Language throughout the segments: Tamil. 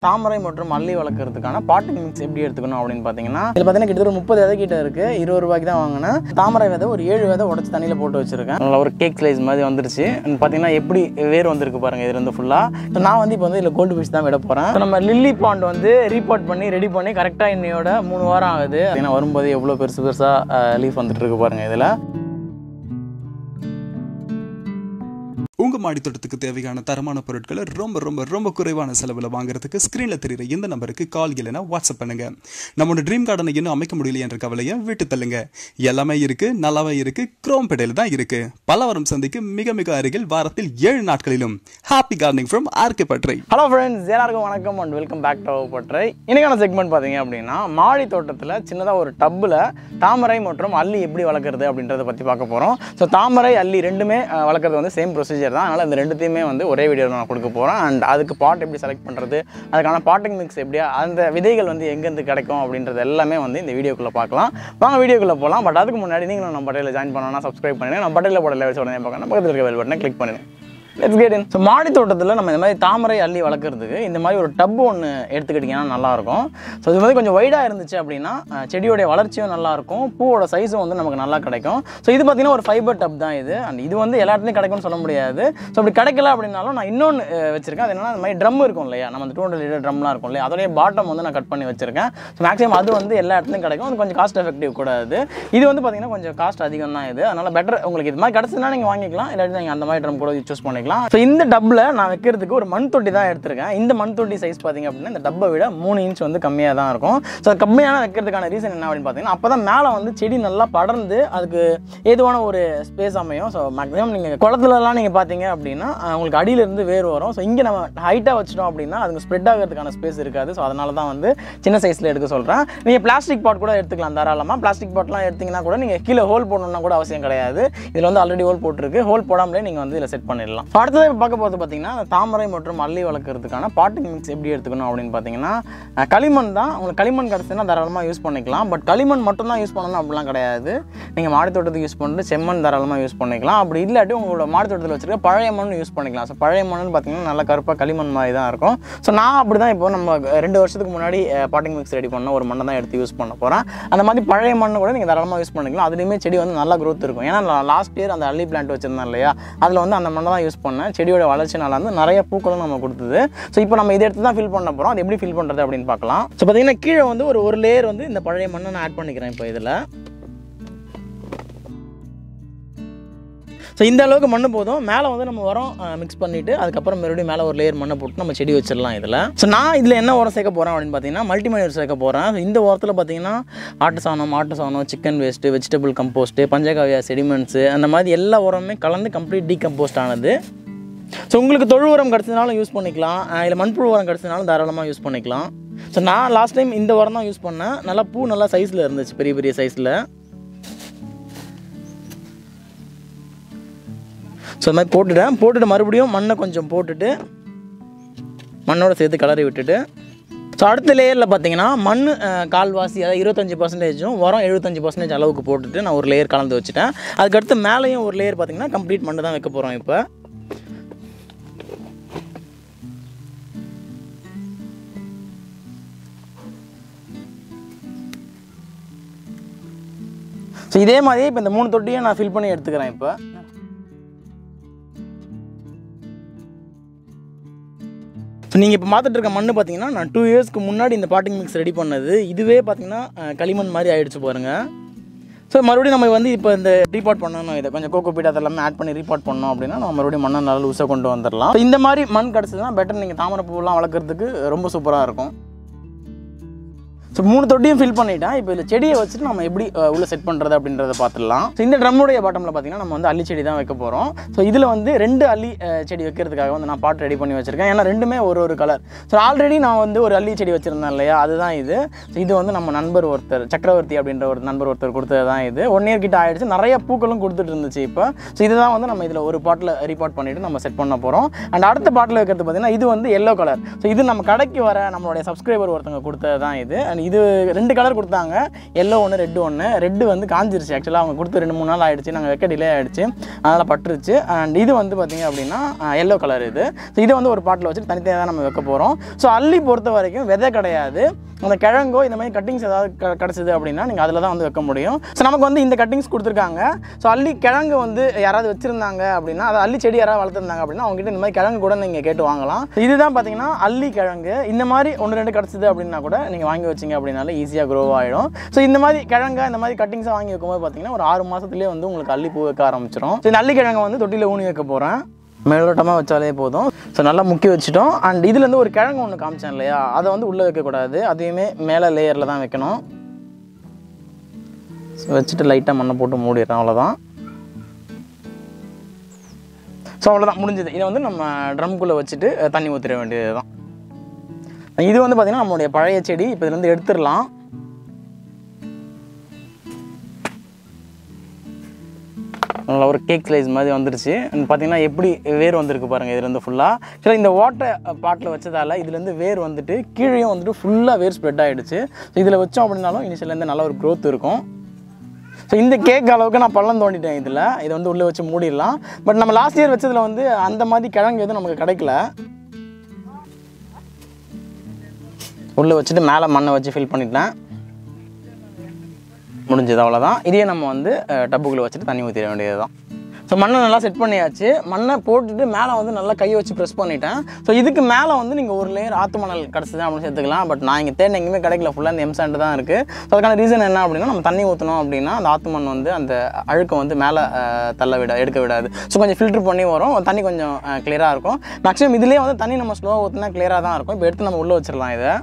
தாமரை மற்றும் மல்லி வளர்க்குறதுக்கான பாட்டிங் மிக்ஸ் எப்படி எடுத்துக்கணும் அப்படின்னு பார்த்தீங்கன்னா இதில் பார்த்தீங்கன்னா கிட்டத்தட்ட ஒரு முப்பது விதை கிட்ட இருக்குது இருபது ரூபாய்க்கு தான் வாங்கினேன் தாமரை விதை ஒரு ஏழு விதை உடச்சி தண்ணியில் போட்டு வச்சிருக்கேன் நல்லா ஒரு கேக் ஸ்லைஸ் மாதிரி வந்துருச்சு And பார்த்தீங்கன்னா எப்படி வேர் வந்திருக்கு பாருங்க இதுல இருந்து ஃபுல்லாக ஸோ நான் வந்து இப்போ வந்து இதில் கோல்டு ஃபிஷ் தான் விட போகிறேன் ஸோ நம்ம லில்லி பாண்ட் வந்து ரீபார்ட் பண்ணி ரெடி பண்ணி கரெக்டாக இன்னையோட மூணு வாரம் ஆகுது ஏன்னா வரும்போது எவ்வளோ பெருசு பெருசாக லீஃப் வந்துட்டு இருக்கு பாருங்க இதில் உங்க மாடி தோட்டத்துக்கு தேவையான தரமான பொருட்களை ரொம்ப ரொம்ப ரொம்ப குறைவான செலவில் வாங்குறதுக்கு ஸ்க்ரீனில் தெரியுற இந்த நம்பருக்கு கால் இல்லைன்னா வாட்ஸ்அப் பண்ணுங்க நம்மளோட ட்ரீம் கார்டனை இன்னும் அமைக்க முடியல என்ற கவலையை விட்டு தள்ளுங்க எல்லாமே இருக்கு நல்லாவே இருக்கு குரோம் பெடையில் தான் இருக்கு பலவரம் சந்தைக்கு மிக மிக அருகில் வாரத்தில் ஏழு நாட்களிலும் ஹாப்பி கார்டனிங் ஃப்ரம் ஆர்கே பட்ரை ஹலோ ஃப்ரெண்ட்ஸ் எல்லாருக்கும் வணக்கம் அண்ட் வெல்கம் பேக் டு பட்ரை இன்னைக்கான செக்மெண்ட் பார்த்தீங்க அப்படின்னா மாடி தோட்டத்தில் சின்னதாக ஒரு டப்பில் தாமரை மற்றும் அல்லி எப்படி வளர்க்குறது அப்படின்றத பற்றி பார்க்க போகிறோம் ஸோ தாமரை அல்லி ரெண்டுமே அஹ், வளர்க்குறது வந்து சேம் ப்ரொசீஜர் தான் அதனால் இந்த ரெண்டுத்தையுமே வந்து ஒரே வீடியோவில் நான் கொடுக்க போகிறேன் அண்ட் அதுக்கு பாட் எப்படி செலக்ட் பண்ணுறது அதுக்கான பாட்டிங் மிக்ஸ் எப்படியா அந்த விதைகள் வந்து எங்கேருந்து கிடைக்கும் அப்படின்றது எல்லாமே வந்து இந்த வீடியோக்குள்ளே பார்க்கலாம் வாங்க வீடியோக்குள்ளே போகலாம் பட் அதுக்கு முன்னாடி நீங்களும் நம்ம பட்டையில் ஜாயின் பண்ணணும்னா சப்ஸ்கிரைப் பண்ணுங்க நம்ம பட்டையில் போட லெவல்ஸ் உடனே பார்க்கணும் பக்கத்தில் இருக்க பெல் பட்டனை கிளிக் பண்ணுங்க லெட்ஸ் கெட் இன் ஸோ மாடி தோட்டத்தில் நம்ம இந்த மாதிரி தாமரை அள்ளி வளர்க்குறதுக்கு இந்த மாதிரி ஒரு டப்பு ஒன்று எடுத்துக்கிட்டிங்கன்னா நல்லாயிருக்கும் ஸோ இது வந்து கொஞ்சம் வைடாக இருந்துச்சு அப்படின்னா அஹ், செடியோடைய வளர்ச்சியும் நல்லாயிருக்கும் பூவோட சைஸும் வந்து நமக்கு நல்லா கிடைக்கும் ஸோ இது பார்த்தீங்கன்னா ஒரு ஃபைபர் டப் தான் இது அண்ட் இது வந்து எல்லா இடத்துலையும் கிடைக்கும்னு சொல்ல முடியாது ஸோ அப்படி கிடைக்கல அப்படின்னாலும் நான் இன்னொன்று வச்சிருக்கேன் அது என்னன்னா அந்த மாதிரி ட்ரம் இருக்கும் இல்லையா நம்ம அந்த டூ ஹண்ட்ரட் லிட்டர் ட்ரம்லாம் இருக்கும் இல்லையா அதோடைய பாட்டம் வந்து நான் கட் பண்ணி வச்சிருக்கேன் ஸோ மேக்ஸிமம் அது வந்து எல்லா இடத்துலையும் கிடைக்கும் அது கொஞ்சம் காஸ்ட் எஃபெக்டிவ் கூட அது இது வந்து பார்த்தீங்கன்னா கொஞ்சம் காஸ்ட் அதிகம் தான் இது அதனால் பெட்டர் உங்களுக்கு இது மாதிரி கிடச்சுன்னா நீங்கள் வாங்கிக்கலாம் இல்லாட்டி நீங்கள் அந்த மாதிரி ட்ரம் கூட சூஸ் பண்ணிக்கலாம் ஸோ இந்த டப்பில் நான் வைக்கிறதுக்கு ஒரு மண் தொட்டி தான் எடுத்திருக்கேன் இந்த மண் தொட்டி சைஸ் பார்த்தீங்க அப்படின்னா இந்த டப்பை விட மூணு இன்ச் வந்து கம்மியாக தான் இருக்கும் ஸோ கம்மியான வைக்கிறதுக்கான ரீசன் என்ன அப்படின்னு பார்த்தீங்கன்னா அப்போ தான் மேலே வந்து செடி நல்லா படர்ந்து அதுக்கு ஏதுவான ஒரு ஸ்பேஸ் அமையும் ஸோ மேக்ஸிமம் நீங்கள் குளத்துலலாம் நீங்கள் பார்த்தீங்க அப்படின்னா அஹ், உங்களுக்கு அடியிலேருந்து வேர் வரும் ஸோ இங்கே நம்ம ஹைட்டாக வச்சிட்டோம் அப்படின்னா அதுக்கு ஸ்ப்ரெட் ஆகிறதுக்கான ஸ்பேஸ் இருக்காது ஸோ அதனால தான் வந்து சின்ன சைஸில் எடுக்க சொல்கிறேன் நீங்கள் பிளாஸ்டிக் பாட் கூட எடுத்துக்கலாம் தாராளமாக பிளாஸ்டிக் பாட்லாம் எடுத்தீங்கன்னா கூட நீங்கள் கீழே ஹோல் போடணும்னா கூட அவசியம் கிடையாது இதில் வந்து ஆல்ரெடி ஹோல் போட்டிருக்கு ஹோல் போடாமலே நீங்கள் வந்து இதில் செட் பண்ணிடலாம் So, அடுத்தது இப்ப பார்க்க போகிறது பார்த்தீங்கன்னா தாமரை மற்றும் மல்லி வளர்க்குறதுக்கான பாட்டிங் மிக்ஸ் எப்படி எடுத்துக்கணும் அப்படின்னு பார்த்தீங்கன்னா அஹ், களிமண் தான் உங்களுக்கு களிமண் கிடச்சுன்னா தாராளமாக யூஸ் பண்ணிக்கலாம் பட் களிமண் மட்டும் தான் யூஸ் பண்ணணும் அப்படிலாம் கிடையாது நீங்கள் மாடி தோட்டத்துக்கு யூஸ் பண்ணிட்டு செம்மண் தாராளமாக யூஸ் பண்ணிக்கலாம் அப்படி இல்லாட்டி உங்களோட மாடி தோட்டத்தில் வச்சிருக்க பழைய மண் யூஸ் பண்ணிக்கலாம் ஸோ பழைய மண்ணுன்னு பார்த்தீங்கன்னா நல்லா கருப்பாக களிமண் மாதிரி தான் இருக்கும் ஸோ நான் அப்படி தான் இப்போ நம்ம ரெண்டு வருஷத்துக்கு முன்னாடி பாட்டிங் மிக்ஸ் ரெடி பண்ண ஒரு மண்ணை தான் எடுத்து யூஸ் பண்ண போகிறேன் அந்த மாதிரி பழைய மண்ணு கூட நீங்கள் தாராளமாக யூஸ் பண்ணிக்கலாம் அதுலேயுமே செடி வந்து நல்லா growth இருக்கும் ஏன்னா லாஸ்ட் இயர் அந்த அள்ளி பிளான்ட் வச்சிருந்தேன் இல்லையா அதில் வந்து அந்த மண்ணை தான் யூஸ் பண்ணேன் செடியோட வளர்ச்சி நல்லா வந்து நிறைய பூக்களும் நம்ம கொடுத்தது ஸோ இப்போ நம்ம இதை எடுத்து தான் ஃபில் பண்ண போகிறோம் அது எப்படி ஃபில் பண்ணுறது அப்படின்னு பார்க்கலாம் ஸோ பார்த்தீங்கன்னா கீழே வந்து ஒரு ஒரு லேயர் வந்து இந்த பழைய மண்ணை நான் ஆட் பண்ணிக்கிறேன் இப்போ இதில் ஸோ இந்த அளவுக்கு மண்ணு போதும் மேலே வந்து நம்ம உரம் மிக்ஸ் பண்ணிவிட்டு அதுக்கப்புறம் மறுபடியும் மேலே ஒரு லேயர் மண்ணை போட்டு நம்ம செடி வச்சிடலாம் இதில் ஸோ நான் இதில் என்ன உரம் சேர்க்க போகிறேன் அப்படின்னு பார்த்தீங்கன்னா மல்டிமேனியர் சேர்க்க போகிறேன் ஸோ இந்த உரத்தில் பார்த்தீங்கன்னா ஆட்டு சாணம் மாட்டு சாணம் chicken waste vegetable compost panchagavya sediments அந்த மாதிரி எல்லா உரமுமே கலந்து கம்ப்ளீட் டீகம்போஸ்ட் ஆனது ஸோ உங்களுக்கு தொழு உரம் கிடச்சதுனாலும் யூஸ் பண்ணிக்கலாம் இல்லை மண்புழு உரம் கிடச்சதுனாலும் தாராளமாக யூஸ் பண்ணிக்கலாம் ஸோ நான் லாஸ்ட் டைம் இந்த உரம் தான் யூஸ் பண்ணேன் நல்லா பூ நல்லா சைஸில் இருந்துச்சு பெரிய பெரிய சைஸில் ஸோ அது மாதிரி போட்டுட்டேன் போட்டுட்டு மறுபடியும் மண்ணை கொஞ்சம் போட்டுட்டு மண்ணோட சேர்த்து கலரி விட்டுட்டு ஸோ அடுத்த லேயரில் பார்த்தீங்கன்னா மண் அஹ், கால்வாசி அதாவது இருபத்தஞ்சி பர்சன்டேஜும் உரம் எழுபத்தஞ்சி பர்சன்டேஜ் அளவுக்கு போட்டுட்டு நான் ஒரு லேயர் கலந்து வச்சுட்டேன் அதுக்கடுத்து மேலேயும் ஒரு லேயர் பார்த்தீங்கன்னா கம்ப்ளீட் மண்ணு தான் வைக்க போகிறோம் இப்போ ஸோ இதே மாதிரியே இப்போ இந்த மூணு தொட்டியும் நான் ஃபில் பண்ணி எடுத்துக்கிறேன் இப்போ ஸோ நீங்கள் இப்போ பார்த்துட்டு இருக்க மண் பார்த்தீங்கன்னா நான் டூ இயர்ஸ்க்கு முன்னாடி இந்த பாட்டிங் மிக்ஸ் ரெடி பண்ணது இதுவே பார்த்தீங்கன்னா அஹ், களிமண் மாதிரி ஆயிடுச்சு பாருங்கள் ஸோ மறுபடியும் நம்ம வந்து இப்போ இந்த ரீபார்ட் பண்ணணும் இதை கொஞ்சம் கோகோ பீட் அதெல்லாமே ஆட் பண்ணி ரீபார்ட் பண்ணோம் அப்படின்னா நம்ம மறுபடியும் மண்ணை நல்லா லூஸாக கொண்டு வந்துடலாம் So, இந்த மாதிரி மண் கிடச்சதுன்னா பெட்டர் நீங்கள் தாமரை பூவெல்லாம் வளர்க்குறதுக்கு ரொம்ப சூப்பராக இருக்கும் ஸோ மூணு தொட்டியும் ஃபில் பண்ணிட்டேன் இப்போ இதில் செடியை வச்சுட்டு நம்ம எப்படி அஹ், உள்ள செட் பண்ணுறது அப்படின்றத பார்த்துடலாம் ஸோ இந்த ட்ரம்முடைய பாட்டமில் பார்த்தீங்கன்னா நம்ம வந்து அள்ளி செடி தான் வைக்க போகிறோம் ஸோ இதில் வந்து ரெண்டு அள்ளி அஹ், செடி வைக்கிறதுக்காக வந்து நான் பாட் ரெடி பண்ணி வச்சிருக்கேன் ஏன்னா ரெண்டுமே ஒரு ஒரு கலர் ஸோ ஆல்ரெடி நான் வந்து ஒரு அள்ளி செடி வச்சுருந்தேன் இல்லையா அதுதான் இது ஸோ இது வந்து நம்ம நண்பர் ஒருத்தர் சக்கரவர்த்தி அப்படின்ற ஒரு நண்பர் ஒருத்தர் கொடுத்தது தான் இது ஒன் இயர் கிட்ட ஆயிடுச்சு நிறைய பூக்களும் கொடுத்துட்டு இருந்துச்சு இப்போ ஸோ இதுதான் வந்து நம்ம இதில் ஒரு பாட்டில் ரீபார்ட் பண்ணிவிட்டு நம்ம செட் பண்ண போகிறோம் அண்ட் அடுத்த பாட்டில் வைக்கிறது பார்த்தீங்கன்னா இது வந்து எல்லோ கலர் ஸோ இது நம்ம கடைக்கு வர நம்மளுடைய சப்ஸ்கிரைபர் ஒருத்தவங்க கொடுத்தது தான் இது அண்ட் இது ரெண்டு கலர் கொடுத்தாங்க எல்லோ ஒன்று ரெட்டு ஒன்று ரெட்டு வந்து காஞ்சிருச்சு ஆக்சுவலாக அவங்க கொடுத்து ரெண்டு மூணு நாள் ஆயிடுச்சு நாங்கள் வைக்க டிலே ஆயிடுச்சு அதனால் பட்டுருச்சு அண்ட் இது வந்து பார்த்திங்க அப்படின்னா எல்லோ கலர் இது ஸோ இதை வந்து ஒரு பாட்டில் வச்சுட்டு தனித்தனியாக தான் நம்ம வைக்க போகிறோம் ஸோ அள்ளி பொறுத்த வரைக்கும் விதை கிடையாது அந்த கிழங்கோ இந்த மாதிரி கட்டிங்ஸ் ஏதாவது க கிடச்சிது அப்படின்னா நீங்கள் அதில் தான் வந்து வைக்க முடியும் ஸோ நமக்கு வந்து இந்த கட்டிங்ஸ் கொடுத்துருக்காங்க ஸோ அள்ளி கிழங்கு வந்து யாராவது வச்சுருந்தாங்க அப்படின்னா அதை அள்ளி செடி யாராவது வளர்த்துருந்தாங்க அப்படின்னா அவங்ககிட்ட இந்த மாதிரி கிழங்கு கூட நீங்கள் கேட்டு வாங்கலாம் இதுதான் பார்த்தீங்கன்னா அள்ளி கிழங்கு இந்த மாதிரி ஒன்று ரெண்டு கிடச்சிது அப்படின்னா கூட நீங்கள் வாங்கி வச்சிங்க அப்படின்னாலே ஈஸியாக க்ரோ ஆகிடும் ஸோ இந்த மாதிரி கிழங்க இந்த மாதிரி கட்டிங்ஸை வாங்கி வைக்கும்போது பார்த்தீங்கன்னா ஒரு ஆறு மாதத்துலேயே வந்து உங்களுக்கு அள்ளி பூ வைக்க ஆரம்பிச்சிடும் ஸோ இந்த அள்ளி கிழங்கை வந்து தொட்டியில் ஊனி வைக்க போகிறேன் மேலோட்டமாக வச்சாலே போதும் ஸோ நல்லா முக்கி வச்சுட்டோம் அண்ட் இதுலேருந்து ஒரு கிழங்கு ஒன்று காமிச்சேன் இல்லையா அதை வந்து உள்ளே வைக்கக்கூடாது அதையுமே மேலே லேயரில் தான் வைக்கணும் ஸோ வச்சுட்டு லைட்டாக மண்ணை போட்டு மூடிடுறேன் அவ்வளோதான் ஸோ அவ்வளோதான் முடிஞ்சது இதை வந்து நம்ம ட்ரம்குள்ளே வச்சுட்டு அஹ், தண்ணி ஊற்றிட வேண்டியது தான் இது வந்து பார்த்திங்கன்னா நம்மளுடைய பழைய செடி இப்போ இதுலேருந்து எடுத்துடலாம் நல்லா ஒரு கேக் ஸ்லைஸ் மாதிரி வந்துருச்சு And பார்த்தீங்கன்னா எப்படி வேர் வந்திருக்கு பாருங்கள் இதுலேருந்து ஃபுல்லாக ஆக்சுவலாக இந்த வாட்டர் பாட்டில் வச்சதால இதுலேருந்து வேர் வந்துட்டு கீழேயும் வந்துட்டு ஃபுல்லாக வேர் ஸ்ப்ரெட் ஆகிடுச்சு ஸோ இதில் வச்சோம் அப்படின்னாலும் இனிஷியலேருந்து நல்ல ஒரு growth இருக்கும் ஸோ இந்த கேக் அளவுக்கு நான் பள்ளம் தோண்டிட்டேன் இதில் இதை வந்து உள்ளே வச்சு மூடிடலாம் பட் நம்ம லாஸ்ட் இயர் வச்சதில் வந்து அந்த மாதிரி கிழங்கு எதுவும் நமக்கு கிடைக்கல உள்ளே வச்சுட்டு மேலே மண்ணை வச்சு ஃபில் பண்ணிட்டேன் முடிஞ்சது அவ்வளோதான் இதே நம்ம வந்து டப்புக்குள்ளே வச்சுட்டு தண்ணி ஊற்றிட வேண்டியது தான் ஸோ மண்ணை நல்லா செட் பண்ணியாச்சு மண்ணை போட்டுட்டு மேலே வந்து நல்லா கையை வச்சு ப்ரெஸ் பண்ணிட்டேன் ஸோ இதுக்கு மேலே வந்து நீங்கள் ஒரு லேயர் ஆத்து மணல் கிடச்சிது அப்படின்னு சேர்த்துக்கலாம் பட் நான் இங்கே தேடி எங்கேயுமே கிடைக்கல ஃபுல்லாக இந்த எம்சாண்ட் தான் இருக்குது ஸோ அதுக்கான ரீசன் என்ன அப்படின்னா நம்ம தண்ணி ஊற்றணும் அப்படின்னா அந்த ஆத்து மண் வந்து அந்த அழுக்கை வந்து மேலே அஹ், தள்ள விட எடுக்க விடாது ஸோ கொஞ்சம் ஃபில்டர் பண்ணி வரும் தண்ணி கொஞ்சம் கிளியராக இருக்கும் மேக்ஸிமம் இதுலேயே வந்து தண்ணி நம்ம ஸ்லோவாக ஊற்றினா கிளியராக தான் இருக்கும் இப்போ எடுத்து நம்ம உள்ளே வச்சிடலாம் இதை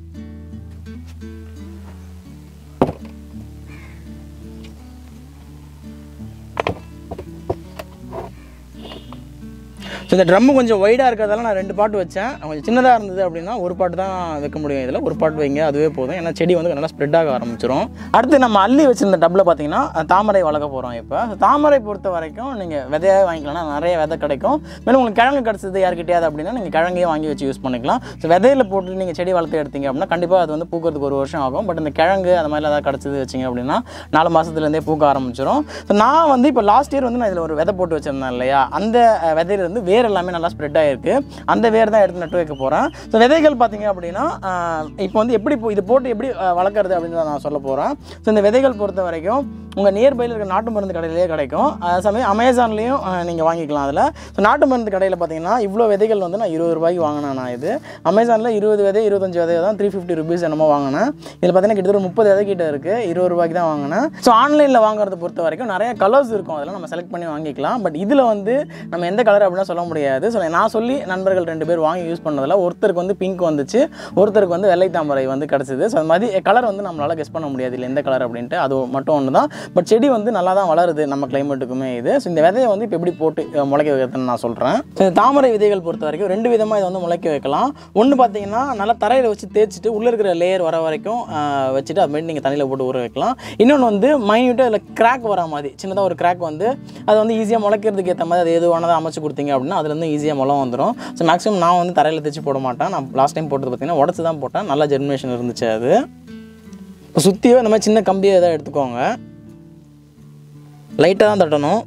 ஸோ இந்த ட்ரம்மு கொஞ்சம் ஒய்டாக இருக்கிறதால நான் ரெண்டு பாட்டு வச்சேன் கொஞ்சம் சின்னதாக இருந்தது அப்படின்னா ஒரு பாட்டு தான் வைக்க முடியும் இதில் ஒரு பாட்டு வைங்க அதுவே போதும் ஏன்னா செடி வந்து நல்லா ஸ்ப்ரெட் ஆக ஆரம்பிச்சிரும் அடுத்து நம்ம அள்ளி வச்சிருந்த டப்பில் பார்த்தீங்கன்னா அஹ், தாமரை வளர்க்க போகிறோம் இப்போ So, தாமரை பொறுத்த வரைக்கும் நீங்கள் விதையாக வாங்கிக்கலாம் நிறைய விதை கிடைக்கும் மேலும் உங்களுக்கு கிழங்கு கிடச்சது யாருக்கிட்டையாவது அப்படின்னா நீங்கள் கிழங்கையே வாங்கி வச்சு யூஸ் பண்ணிக்கலாம் ஸோ விதையில போட்டு நீங்கள் செடி வளர்த்து எடுத்தீங்க அப்படின்னா கண்டிப்பாக அது வந்து பூக்கிறதுக்கு ஒரு வருஷம் ஆகும் பட் இந்த கிழங்கு அந்த மாதிரி ஏதாவது கிடச்சது வச்சிங்க அப்படின்னா நாலு மாதத்துலேருந்தே பூக்க ஆரம்பிச்சிடும் ஸோ நான் வந்து இப்போ லாஸ்ட் இயர் வந்து நான் இதில் ஒரு விதை போட்டு வச்சிருந்தேன் இல்லையா அந்த அஹ், விதையில இருந்து வேர் எல்லாமே நல்லா ஸ்ப்ரெட் ஆகிருக்கு அந்த வேர் தான் எடுத்து நட்டு வைக்க போகிறேன் ஸோ விதைகள் பார்த்தீங்க அப்படின்னா ஆஹ், இப்போ வந்து எப்படி இப்போ இது போட்டு எப்படி ஆஹ், வளர்க்குறது அப்படின்னு நான் சொல்ல போகிறேன் ஸோ இந்த விதைகள் பொறுத்த வரைக்கும் உங்கள் நியர்பையில் இருக்க நாட்டு மருந்து கடையிலேயே கிடைக்கும் அதே சமயம் அமேசான்லேயும் நீங்கள் வாங்கிக்கலாம் அதில் ஸோ நாட்டு மருந்து கடையில் பார்த்தீங்கன்னா இவ்வளோ விதைகள் வந்து நான் இருபது ரூபாய்க்கு வாங்கினேன் நான் இது அமேசானில் இருபது விதை இருபத்தஞ்சு விதை தான் த்ரீ ஃபிஃப்டி ருபீஸ் என்னமோ வாங்கினேன் இதில் பார்த்தீங்கன்னா கிட்டத்தட்ட ஒரு முப்பது விதை கிட்ட இருக்குது இருபது ரூபாய்க்கு தான் வாங்கினேன் ஸோ ஆன்லைனில் வாங்குறத பொறுத்த வரைக்கும் நிறைய கலர்ஸ் இருக்கும் அதெல்லாம் நம்ம செலக்ட் பண்ணி வாங்கிக்கலாம் பட் இதில் வந்து நம்ம எந்த கலர் அப்படின்னா சொல்ல முடியாது ஸோ நான் சொல்லி நண்பர்கள் ரெண்டு பேர் வாங்கி யூஸ் பண்ணதில் ஒருத்தருக்கு வந்து பிங்க் வந்துச்சு ஒருத்தருக்கு வந்து வெள்ளை தாமரை வந்து கிடச்சிது ஸோ அது மாதிரி கலர் வந்து நம்மளால் கெஸ் பண்ண முடியாது இல்லை எந்த கலர் அப்படின்ட்டு அது மட்டும் ஒன்று தான் பட் செடி வந்து நல்லா தான் வளருது நம்ம கிளைமேட்டுக்குமே இது ஸோ இந்த விதையை வந்து இப்போ எப்படி போட்டு அஹ், முளைக்க வைக்கிறதுன்னு நான் சொல்கிறேன் ஸோ இந்த தாமரை விதைகள் பொறுத்த வரைக்கும் ரெண்டு விதமாக இதை வந்து முளைக்க வைக்கலாம் ஒன்று பார்த்தீங்கன்னா நல்லா தரையில் வச்சு தேய்ச்சிட்டு உள்ளே இருக்கிற லேயர் வர வரைக்கும் அஹ், வச்சுட்டு அது மாதிரி நீங்கள் தண்ணியில் போட்டு ஊற வைக்கலாம் இன்னொன்று வந்து மைன்யூட்டாக அதில் கிராக் வர மாதிரி சின்னதாக ஒரு கிராக் வந்து அது வந்து ஈஸியாக முளைக்கிறதுக்கு ஏற்ற மாதிரி அது எதுவானதை அமைச்சு கொடுத்தீங்க அப்படின்னா அதுலேருந்து ஈஸியாக முளை வந்துடும் ஸோ மேக்ஸிமம் நான் வந்து தரையில் தைச்சு போட மாட்டேன் நான் லாஸ்ட் டைம் போட்டது பார்த்தீங்கன்னா உடச்சி தான் போட்டேன் நல்லா ஜெர்மினேஷன் இருந்துச்சு அது இப்போ சுற்றியோ இந்த மாதிரி சின்ன கம்பியை எதாவது எடுத்துக்கோங்க லைட்டாக தான் தட்டணும்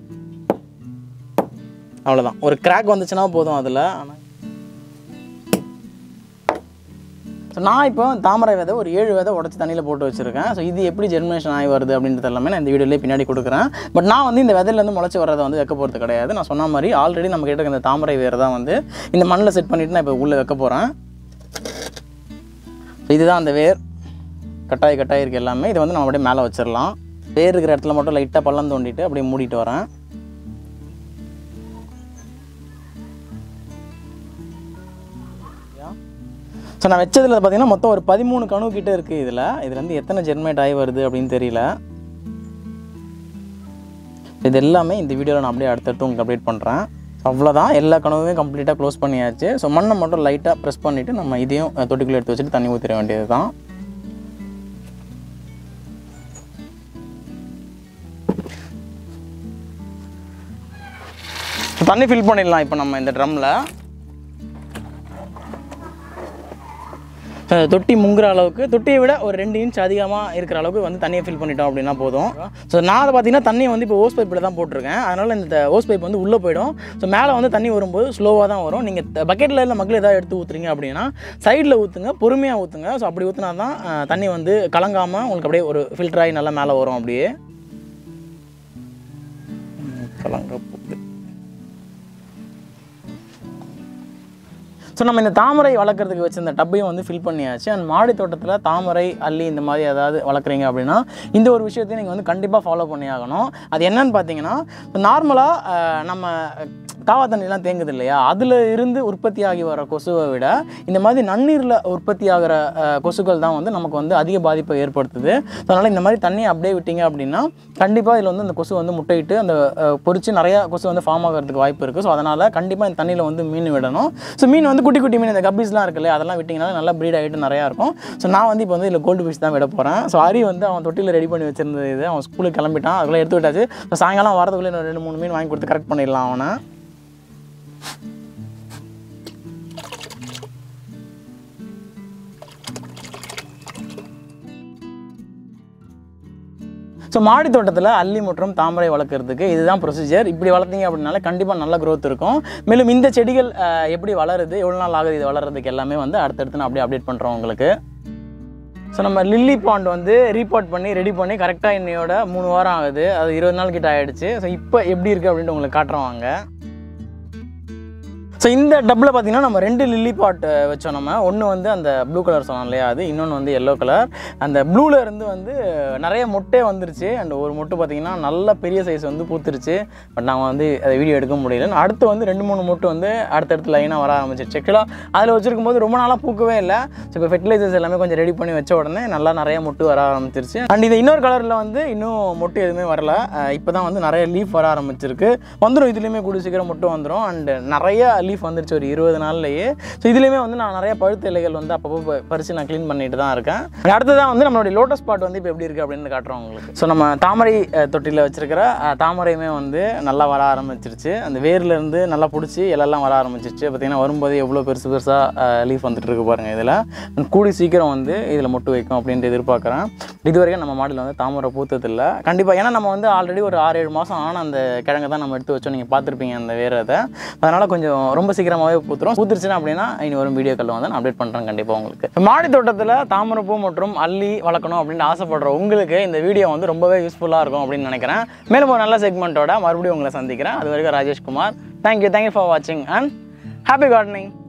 அவ்வளோதான் ஒரு கிராக் வந்துச்சுன்னா போதும் அதில் ஆனால் ஸோ நான் இப்போ தாமரை விதை ஒரு ஏழு விதை உடச்சி தண்ணியில் போட்டு வச்சுருக்கேன் ஸோ இது எப்படி ஜெர்மினேஷன் ஆகி வருது அப்படின்றது எல்லாமே நான் இந்த வீடியோலேயே பின்னாடி கொடுக்குறேன் பட் நான் வந்து இந்த விதையிலேருந்து முளைச்சி வர்றதை வந்து வைக்க போகிறது கிடையாது நான் சொன்ன மாதிரி ஆல்ரெடி நம்ம கிட்ட இருக்க இந்த தாமரை வேறு தான் வந்து இந்த மண்ணில் செட் பண்ணிவிட்டு நான் இப்போ உள்ளே வைக்க போகிறேன் ஸோ இதுதான் அந்த வேர் கட்டாய் கட்டாய் இருக்கு எல்லாமே இதை வந்து நம்ம அப்படியே மேலே வச்சிடலாம் வேர் இருக்கிற இடத்துல மட்டும் லைட்டாக பள்ளம் தோண்டிட்டு அப்படியே மூடிட்டு வரேன் ஸோ நான் வச்சதில் பார்த்தீங்கன்னா மொத்தம் ஒரு பதிமூணு கணு கிட்ட இருக்குது இதில் இதுல இருந்து எத்தனை ஜெர்மேட் ஆகி வருது அப்படின்னு தெரியல இது எல்லாமே இந்த வீடியோவில் நான் அப்படியே அடுத்தடுத்து உங்களுக்கு அப்டேட் பண்ணுறேன் அவ்வளோதான் எல்லா கனவுமே கம்ப்ளீட்டாக க்ளோஸ் பண்ணியாச்சு ஸோ மண்ணை மட்டும் லைட்டாக ப்ரெஸ் பண்ணிவிட்டு நம்ம இதையும் அஹ், தொட்டிக்குள்ளே எடுத்து வச்சுட்டு தண்ணி ஊற்றிட வேண்டியது தான் தண்ணி ஃபில் பண்ணிடலாம் இப்போ நம்ம இந்த ட்ரம்மில் அஹ் தொட்டி முங்குற அளவுக்கு தொட்டியை விட ஒரு ரெண்டு இன்ச் அதிகமாக இருக்கிற அளவுக்கு வந்து தண்ணியை ஃபில் பண்ணிட்டோம் அப்படின்னா போதும் ஸோ நான் அதை பார்த்தீங்கன்னா தண்ணியை வந்து இப்போ ஓஸ் பைப்பில் தான் போட்டிருக்கேன் அதனால் இந்த ஓஸ் பைப் வந்து உள்ளே போயிடும் ஸோ மேலே வந்து தண்ணி வரும்போது ஸ்லோவாக தான் வரும் நீங்கள் பக்கெட்டில் இல்லை மக்கள் ஏதாவது எடுத்து ஊற்றுறீங்க அப்படின்னா சைடில் ஊற்றுங்க பொறுமையாக ஊற்றுங்க ஸோ அப்படி ஊற்றினா தான் அஹ், தண்ணி வந்து கலங்காமல் உங்களுக்கு அப்படியே ஒரு ஃபில்டர் ஆகி நல்லா மேலே வரும் அப்படியே ம், கலங்க போகுது ஸோ நம்ம இந்த தாமரை வளர்க்குறதுக்கு வச்ச இந்த டப்பையும் வந்து ஃபில் பண்ணியாச்சு அண்ட் மாடி தோட்டத்தில் தாமரை அள்ளி இந்த மாதிரி ஏதாவது வளர்க்குறீங்க அப்படின்னா இந்த ஒரு விஷயத்தையும் நீங்கள் வந்து கண்டிப்பாக ஃபாலோ பண்ணி ஆகணும் அது என்னன்னு பார்த்தீங்கன்னா நார்மலாக நம்ம காவா தண்ணிலாம் தேங்குது இல்லையா அதில் இருந்து உற்பத்தி ஆகி வர கொசுவை விட இந்த மாதிரி நன்னீரில் உற்பத்தி ஆகிற அஹ், கொசுக்கள் தான் வந்து நமக்கு வந்து அதிக பாதிப்பை ஏற்படுத்துது ஸோ அதனால் இந்த மாதிரி தண்ணியை அப்படியே விட்டீங்க அப்படின்னா கண்டிப்பாக இதில் வந்து இந்த கொசு வந்து முட்டையிட்டு அந்த அஹ், பொரிச்சு நிறையா கொசு வந்து ஃபார்ம் ஆகிறதுக்கு வாய்ப்பு இருக்குது ஸோ அதனால் கண்டிப்பாக இந்த தண்ணியில் வந்து மீன் விடணும் ஸோ மீன் வந்து குட்டி குட்டி மீன் இந்த கப்பீஸ்லாம் இருக்குல்ல அதெல்லாம் விட்டிங்கன்னா நல்லா ப்ரீட் ஆகிட்டு நிறையா இருக்கும் ஸோ நான் வந்து இப்போ வந்து இதில் கோல்டு ஃபிஷ் தான் விட போகிறேன் ஸோ அரி வந்து அவன் தொட்டியில் ரெடி பண்ணி வச்சிருந்தது இது அவன் ஸ்கூலுக்கு கிளம்பிட்டான் அதெல்லாம் எடுத்து விட்டாச்சு ஸோ சாயங்காலம் வரதுக்குள்ளே இன்னும் ரெண்டு மூணு மீன் வாங்கி கொடுத்து கரெக்ட் பண்ணிடலாம் அவனை ஸோ மாடி தோட்டத்தில் அல்லி மற்றும் தாமரை வளர்க்குறதுக்கு இதுதான் ப்ரொசீஜர் இப்படி வளர்த்தீங்க அப்படின்னால கண்டிப்பாக நல்ல growth இருக்கும் மேலும் இந்த செடிகள் அஹ், எப்படி வளருது எவ்வளோ நாள் ஆகுது இது வளர்றதுக்கு எல்லாமே வந்து அடுத்தடுத்து நான் அப்படியே அப்டேட் பண்ணுறோம் உங்களுக்கு ஸோ நம்ம லில்லி பாண்ட் வந்து ரீபோர்ட் பண்ணி ரெடி பண்ணி கரெக்டாக இன்னையோட மூணு வாரம் ஆகுது அது இருபது நாள் கிட்ட ஆயிடுச்சு ஸோ இப்போ எப்படி இருக்குது அப்படின்ட்டு உங்களுக்கு காட்டுறோம் வாங்க ஸோ இந்த டப்பில் பார்த்தீங்கன்னா நம்ம ரெண்டு லில்லி பாட் வச்சோம் நம்ம ஒன்று வந்து அந்த ப்ளூ கலர் சொன்னோம் இல்லையா அது இன்னொன்று வந்து எல்லோ கலர் அந்த ப்ளூவில் இருந்து வந்து நிறைய மொட்டே வந்துருச்சு அண்ட் ஒரு மொட்டு பார்த்தீங்கன்னா நல்ல பெரிய சைஸ் வந்து பூத்துருச்சு பட் நாங்கள் வந்து அதை வீடியோ எடுக்க முடியல அடுத்து வந்து ரெண்டு மூணு மொட்டு வந்து அடுத்தடுத்து லைனாக வர ஆரம்பிச்சிருச்சு ஆக்சுவலாக அதில் வச்சிருக்கும் போது ரொம்ப நாளாக பூக்கவே இல்லை ஸோ இப்போ ஃபெர்டிலைசர்ஸ் எல்லாமே கொஞ்சம் ரெடி பண்ணி வச்ச உடனே நல்லா நிறைய மொட்டு வர ஆரம்பிச்சிருச்சு அண்ட் இது இன்னொரு கலரில் வந்து இன்னும் மொட்டு எதுவுமே வரல இப்போ தான் வந்து நிறைய லீஃப் வர ஆரம்பிச்சிருக்கு வந்துடும் இதுலேயுமே கூடிய சீக்கிரம் மொட்டு வந்துடும் அண்ட் நிறைய லீஃப் வந்துருச்சு ஒரு இருபது நாள்லயே ஸோ இதுலேயுமே வந்து நான் நிறைய பழுத்த இலைகள் வந்து அப்பப்போ ப- பறித்து நான் க்ளீன் பண்ணிட்டு தான் இருக்கேன் And அடுத்ததான் வந்து நம்மளுடைய லோட்டஸ் பாட் வந்து இப்போ எப்படி இருக்குது அப்படின்னு காட்டுறோம் உங்களுக்கு ஸோ நம்ம தாமரை அஹ், தொட்டியில் வச்சிருக்கிற அஹ், தாமரையுமே வந்து நல்லா வர ஆரம்பிச்சிருச்சு அந்த வேர்ல இருந்து நல்லா பிடிச்சி இலெல்லாம் வர ஆரம்பிச்சிருச்சு பார்த்தீங்கன்னா வரும்போது எவ்வளோ பெருசு பெருசாக லீஃப் வந்துட்டு இருக்கு பாருங்க இதில் கூடி சீக்கிரம் வந்து இதில் மொட்டு வைக்கும் அப்படின்ட்டு எதிர்பார்க்குறேன் இது வரைக்கும் நம்ம மாடியில் வந்து தாமரை பூத்ததில்லை கண்டிப்பாக ஏன்னா நம்ம வந்து ஆல்ரெடி ஒரு ஆறு ஏழு மாதம் ஆன அந்த கிழங்கை தான் நம்ம எடுத்து வச்சோம் நீங்கள் பார்த்துருப்பீங்க அந்த வேறதை அதனால் கொஞ்சம் ரொம்ப சீக்கிரமாகவே பூத்துரும் பூத்துருச்சுன்னா அப்படின்னா இனி வரும் வீடியோக்களில் வந்து நான் அப்டேட் பண்ணுறேன் கண்டிப்பாக உங்களுக்கு இப்ப மாடி தோட்டத்தில் தாமரைப்பூ மற்றும் அல்லி வளர்க்கணும் அப்படின்னு ஆசைப்படுற உங்களுக்கு இந்த வீடியோ வந்து ரொம்பவே யூஸ்ஃபுல்லாக இருக்கும் அப்படின்னு நினைக்கிறேன் மேலும் ஒரு நல்ல செக்மெண்ட்டோட மறுபடியும் உங்களை சந்திக்கிறேன் அது வரைக்கும் ராஜேஷ்குமார் தேங்க்யூ தேங்க்யூ ஃபார் வாட்சிங் அண்ட் ஹாப்பி கார்டனிங்